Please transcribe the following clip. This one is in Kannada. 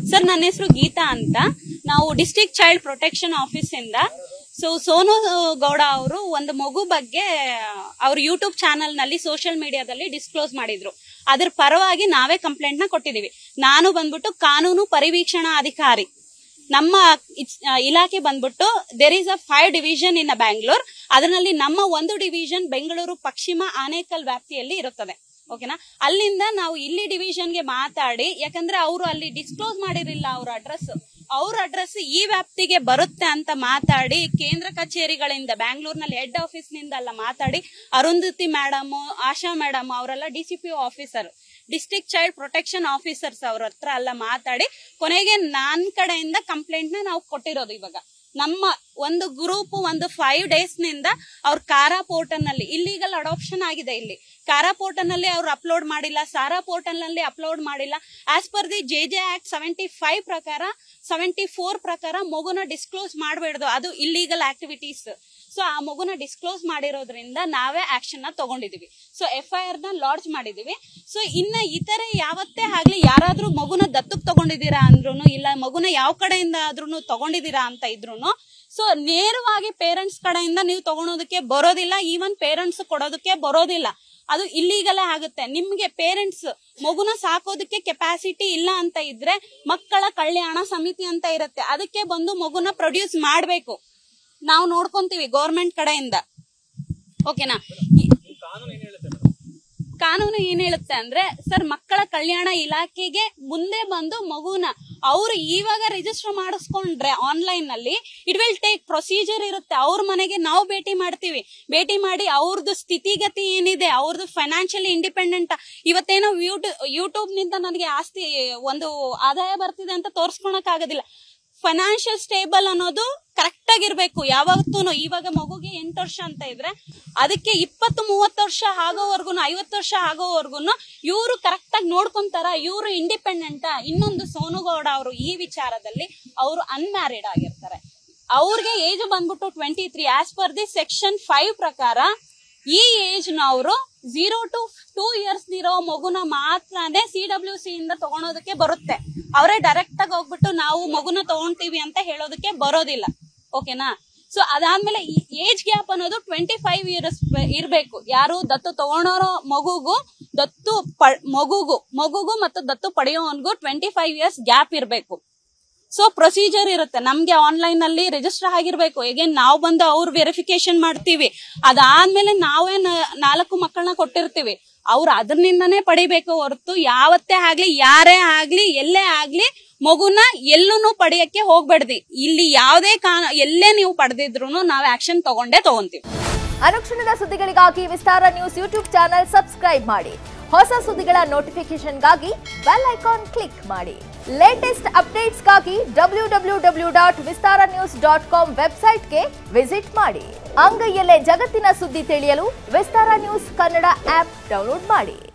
ಸರ್ ನನ್ನ ಹೆಸರು ಗೀತಾ ಅಂತ ನಾವು ಡಿಸ್ಟ್ರಿಕ್ಟ್ ಚೈಲ್ಡ್ ಪ್ರೊಟೆಕ್ಷನ್ ಆಫೀಸ್ ಇಂದ ಸೊ ಸೋನು ಗೌಡ ಅವರು ಒಂದು ಮಗು ಬಗ್ಗೆ ಅವ್ರ ಯೂಟ್ಯೂಬ್ ಚಾನಲ್ ನಲ್ಲಿ ಸೋಷಿಯಲ್ ಮೀಡಿಯಾದಲ್ಲಿ ಡಿಸ್ಕ್ಲೋಸ್ ಮಾಡಿದ್ರು ಅದ್ರ ಪರವಾಗಿ ನಾವೇ ಕಂಪ್ಲೇಂಟ್ ನ ಕೊಟ್ಟಿದೀವಿ ನಾನು ಬಂದ್ಬಿಟ್ಟು ಕಾನೂನು ಪರಿವೀಕ್ಷಣಾ ಅಧಿಕಾರಿ ನಮ್ಮ ಇಚ್- ಆ, ಇಲಾಖೆ ಬಂದ್ಬಿಟ್ಟು there is a five division in Bangalore ಅದರಲ್ಲಿ ನಮ್ಮ ಒಂದು ಡಿವಿಷನ್ ಬೆಂಗಳೂರು ಪಶ್ಚಿಮ ಆನೇಕಲ್ ವ್ಯಾಪ್ತಿಯಲ್ಲಿ ಇರುತ್ತದೆ ಓಕೆನಾ ಅಲ್ಲಿಂದ ನಾವು ಇಲ್ಲಿ ಡಿವಿಷನ್ಗೆ ಮಾತಾಡಿ ಯಾಕಂದ್ರೆ ಅವರು ಅಲ್ಲಿ ಡಿಸ್ಕ್ಲೋಸ್ ಮಾಡಿರಲಿಲ್ಲ ಅವ್ರ ಅಡ್ರೆಸ್ ಅವ್ರ ಅಡ್ರೆಸ್ ಈ ವ್ಯಾಪ್ತಿಗೆ ಬರುತ್ತೆ ಅಂತ ಮಾತಾಡಿ ಕೇಂದ್ರ ಕಚೇರಿಗಳಿಂದ ಬ್ಯಾಂಗ್ಳೂರ್ನಲ್ಲಿ ಹೆಡ್ ಆಫೀಸ್ ನಿಂದ ಎಲ್ಲ ಮಾತಾಡಿ ಅರುಂಧತಿ ಮೇಡಮ್ ಆಶಾ ಮೇಡಮ್ ಅವರೆಲ್ಲ D C P officer district child protection officers ಅವ್ರ ಹತ್ರ ಎಲ್ಲ ಮಾತಾಡಿ ಕೊನೆಗೆ ನಾನ್ ಕಡೆಯಿಂದ ಕಂಪ್ಲೇಂಟ್ ನ ನಾವು ಕೊಟ್ಟಿರೋದು ಇವಾಗ ನಮ್ಮ ಒಂದು ಗ್ರೂಪ್ ಒಂದು ಫೈವ್ ಡೇಸ್ ನಿಂದ ಅವ್ರ ಕಾರಾ ಪೋರ್ಟಲ್ ನಲ್ಲಿ ಇಲ್ಲಿಗಲ್ ಅಡಾಪ್ಷನ್ ಆಗಿದೆ ಇಲ್ಲಿ ಕಾರಾ ಪೋರ್ಟಲ್ ನಲ್ಲಿ ಅವ್ರು ಅಪ್ಲೋಡ್ ಮಾಡಿಲ್ಲ ಸಾರಾ ಪೋರ್ಟಲ್ ನಲ್ಲಿ ಅಪ್ಲೋಡ್ ಮಾಡಿಲ್ಲ as per the J J act seventy five ಪ್ರಕಾರ ಸೆವೆಂಟಿ ಫೋರ್ ಪ್ರಕಾರ ಮಗುನ ಡಿಸ್ಕ್ಲೋಸ್ ಮಾಡಬೇಡ್ದು ಅದು ಇಲ್ಲೀಗಲ್ ಆಕ್ಟಿವಿಟೀಸ್ ಸೊ ಆ ಮಗುನ ಡಿಸ್ಕ್ಲೋಸ್ ಮಾಡಿರೋದ್ರಿಂದ ನಾವೇ ಆಕ್ಷನ್ ನ ತಗೊಂಡಿದೀವಿ ಸೊ ಎಫ್ ಐ ಆರ್ ನ ಲಾಂಚ್ ಮಾಡಿದೀವಿ ಸೊ ಇನ್ನ ಇತರೆ ಯಾವತ್ತೇ ಆಗ್ಲಿ ಯಾರಾದ್ರೂ ಮಗುನ ದತ್ತಕ್ ತಗೊಂಡಿದ್ದೀರಾ ಅಂದ್ರೂನು ಇಲ್ಲ ಮಗುನ ಯಾವ ಕಡೆಯಿಂದ ಆದ್ರೂ ತಗೊಂಡಿದ್ದೀರಾ ಅಂತ ಇದ್ರೂನು ಸೊ ನೇರವಾಗಿ ಪೇರೆಂಟ್ಸ್ ಕಡೆಯಿಂದ ನೀವು ತಗೊಳೋದಕ್ಕೆ ಬರೋದಿಲ್ಲ ಈವನ್ ಪೇರೆಂಟ್ಸ್ ಕೊಡೋದಕ್ಕೆ ಬರೋದಿಲ್ಲ ಅದು ಇಲ್ಲಿಗಲೇ ಆಗುತ್ತೆ ನಿಮ್ಗೆ ಪೇರೆಂಟ್ಸ್ ಮಗುನ ಸಾಕೋದಕ್ಕೆ ಕೆಪಾಸಿಟಿ ಇಲ್ಲ ಅಂತ ಇದ್ರೆ ಮಕ್ಕಳ ಕಲ್ಯಾಣ ಸಮಿತಿ ಅಂತ ಇರುತ್ತೆ ಅದಕ್ಕೆ ಬಂದು ಮಗುನ ಪ್ರೊಡ್ಯೂಸ್ ಮಾಡ್ಬೇಕು ನಾವು ನೋಡ್ಕೊಂತೀವಿ ಗೌರ್ಮೆಂಟ್ ಕಡೆಯಿಂದ ಓಕೆನಾ ಈ- ಕಾನೂನು ಏನ್ ಹೇಳುತ್ತೆ ಅಂದ್ರೆ ಸರ್ ಮಕ್ಕಳ ಕಲ್ಯಾಣ ಇಲಾಖೆಗೆ ಮುಂದೆ ಬಂದು ಮಗುನ ಅವ್ರು ಇವಾಗ ರಿಜಿಸ್ಟರ್ ಮಾಡಿಸ್ಕೊಂಡ್ರೆ ಆನ್ಲೈನ್ ನಲ್ಲಿ ಇಟ್ ವಿಲ್ ಟೇಕ್ ಪ್ರೊಸೀಜರ್ ಇರುತ್ತೆ ಅವ್ರ ಮನೆಗೆ ನಾವು ಭೇಟಿ ಮಾಡ್ತೀವಿ ಭೇಟಿ ಮಾಡಿ ಅವ್ರದ್ದು ಸ್ಥಿತಿಗತಿ ಏನಿದೆ ಅವ್ರದ್ದು ಫೈನಾನ್ಷಿಯಲಿ ಇಂಡಿಪೆಂಡೆಂಟ್ ಇವತ್ತೇನೋ ಯೂಟ್ಯೂಬ್ ಯೂಟ್ಯೂಬ್ ನಿಂದ ನನಗೆ ಆಸ್ತಿ ಒಂದು ಆದಾಯ ಬರ್ತಿದೆ ಅಂತ ತೋರ್ಸ್ಕೊಳಕ್ ಆಗೋದಿಲ್ಲ ಫೈನಾನ್ಷಿಯಲ್ ಸ್ಟೇಬಲ್ ಅನ್ನೋದು ಕರೆಕ್ಟ್ ಆಗಿರ್ಬೇಕು ಯಾವತ್ತೂ ಇವಾಗ ಮಗುಗೆ ಎಂಟು ವರ್ಷ ಅಂತ ಇದ್ರೆ ಅದಕ್ಕೆ ಇಪ್ಪತ್ತು ಮೂವತ್ತು ವರ್ಷ ಆಗೋವರ್ಗು ಐವತ್ತು ವರ್ಷ ಆಗೋವರ್ಗು ಇವರು ಕರೆಕ್ಟ್ ಆಗಿ ನೋಡ್ಕೊಂತಾರ ಇವರು ಇಂಡಿಪೆಂಡೆಂಟ್ ಇನ್ನೊಂದು ಸೋನುಗೌಡ ಅವರು ಈ ವಿಚಾರದಲ್ಲಿ ಅವರು ಅನ್ಮ್ಯಾರಿಡ್ ಆಗಿರ್ತಾರೆ ಅವ್ರಿಗೆ ಏಜ್ ಬಂದ್ಬಿಟ್ಟು twenty three as per the section five ಪ್ರಕಾರ ಈ ಏಜ್ ನವರು ಜೀರೋ ಟು ಟೂ ಇಯರ್ಸ್ ಇರೋ ಮಗುನ ಮಾತ್ರನೇ ಸಿ ಡಬ್ಲ್ಯೂ ಸಿ ಇಂದ ತಗೊಳೋದಕ್ಕೆ ಬರುತ್ತೆ ಅವರೇ ಡೈರೆಕ್ಟ್ ಆಗಿ ಹೋಗ್ಬಿಟ್ಟು ನಾವು ಮಗುನ ತಗೊಂತೀವಿ ಅಂತ ಹೇಳೋದಕ್ಕೆ ಬರೋದಿಲ್ಲ ಓಕೆನಾ ಸೊ ಅದಾದ್ಮೇಲೆ ಏಜ್ ಗ್ಯಾಪ್ ಅನ್ನೋದು ಟ್ವೆಂಟಿ ಫೈವ್ ಇಯರ್ಸ್ ಇರ್ಬೇಕು ಯಾರು ದತ್ತು ತಗೊಳೋರೋ ಮಗುಗೂ ದತ್ತು ಪ- ಮಗುಗೂ ಮಗುಗೂ ಮತ್ತು ದತ್ತು ಪಡೆಯೋವನ್ಗೂ ಟ್ವೆಂಟಿ ಫೈವ್ ಇಯರ್ಸ್ ಗ್ಯಾಪ್ ಇರ್ಬೇಕು ಸೊ ಪ್ರೊಸೀಜರ್ ಇರುತ್ತೆ ನಮ್ಗೆ ಆನ್ಲೈನ್ ಅಲ್ಲಿ ರಿಜಿಸ್ಟರ್ ಆಗಿರ್ಬೇಕು ಹೇಗೆ ನಾವು ಬಂದು ಅವ್ರು ವೆರಿಫಿಕೇಶನ್ ಮಾಡ್ತೀವಿ ಅದಾದ್ಮೇಲೆ ನಾವೇ ನ- ನಾಲ್ಕು ಮಕ್ಕಳನ್ನ ಕೊಟ್ಟಿರ್ತೀವಿ ಅವ್ರು ಅದರಿಂದನೇ ಪಡಿಬೇಕು ಹೊರತು ಯಾವತ್ತೇ ಆಗ್ಲಿ ಯಾರೇ ಆಗ್ಲಿ ಎಲ್ಲೇ ಆಗ್ಲಿ ಮಗುನ ಎಲ್ಲೂ ಪಡೆಯಕ್ಕೆ ಹೋಗ್ಬೇಡ್ದಿ ಇಲ್ಲಿ ಯಾವುದೇ ಕಾನ ಎಲ್ಲೇ ನೀವು ಪಡೆದಿದ್ರು ನಾವ್ ಆಕ್ಷನ್ ತಗೊಂಡೇ ತಗೊಂತೀವಿ ಅನುಕ್ಷಣದ ಸುದ್ದಿಗಳಿಗಾಗಿ Vistara news YouTube channel subscribe ಮಾಡಿ ಹೊಸ ಸುದ್ದಿಗಳ ನೋಟಿಫಿಕೇಶನ್ಗಾಗಿ ಬೆಲ್ ಐಕಾನ್ ಕ್ಲಿಕ್ ಮಾಡಿ ಲೇಟೆಸ್ಟ್ ಅಪ್ಡೇಟ್ಸ್ಗಾಗಿ W W W dot Vistara news dot com ವೆಬ್ಸೈಟ್ಗೆ ವಿಸಿಟ್ ಮಾಡಿ ಅಂಗೈಯಲ್ಲೇ ಜಗತ್ತಿನ ಸುದ್ದಿ ತಿಳಿಯಲು Vistara news Kannada app download ಮಾಡಿ